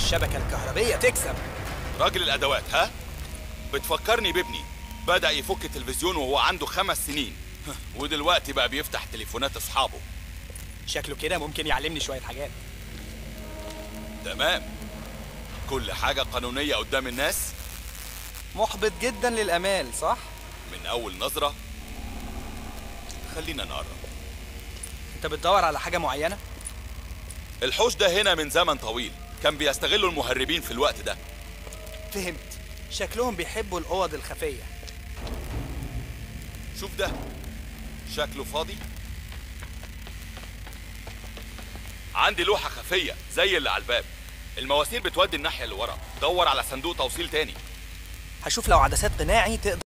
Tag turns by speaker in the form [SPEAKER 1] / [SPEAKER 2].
[SPEAKER 1] الشبكة الكهربية تكسب
[SPEAKER 2] راجل الادوات ها بتفكرني بابني بدا يفك التلفزيون وهو عنده خمس سنين ودلوقتي بقى بيفتح تليفونات اصحابه
[SPEAKER 1] شكله كده ممكن يعلمني شوية حاجات
[SPEAKER 2] تمام كل حاجه قانونيه قدام الناس
[SPEAKER 1] محبط جدا للأمال صح؟
[SPEAKER 2] من اول نظره خلينا نقرب
[SPEAKER 1] انت بتدور على حاجة معينة؟
[SPEAKER 2] الحوش ده هنا من زمن طويل كان بيستغلوا المهربين في الوقت ده
[SPEAKER 1] فهمت شكلهم بيحبوا الأوض الخفية
[SPEAKER 2] شوف ده شكله فاضي عندي لوحة خفية زي اللي على الباب المواسير بتودي الناحية اللي ورا دور على صندوق توصيل تاني
[SPEAKER 1] هشوف لو عدسات قناعي تقدر